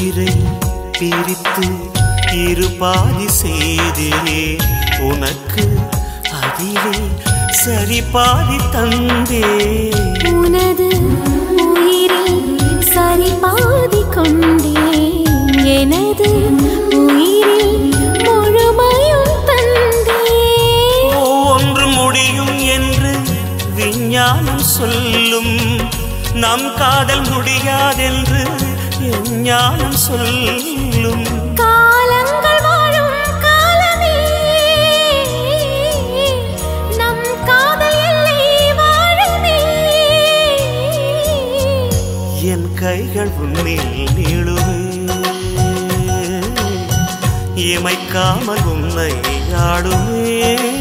உயிரை பிரித்து இரு பாதி செய்தே உனக்கு அதிலே சரி பாதி தந்தே உனது உயிரில் சரி பாதி கொண்டேன் எனது உயிரில் முழுமையும் தந்தேன் ஒன்று முடியும் என்று விஞ்ஞானம் சொல்லும் நம் காதல் முடியாதென்று ஞானம் சொல்லும் காலங்கள் வாழும் காலமே நம் காதல் எல்லை வாழுமே என் கைகள் உன்னில் நீளுமே இமைக்காமல் உன்னை ஆடுமே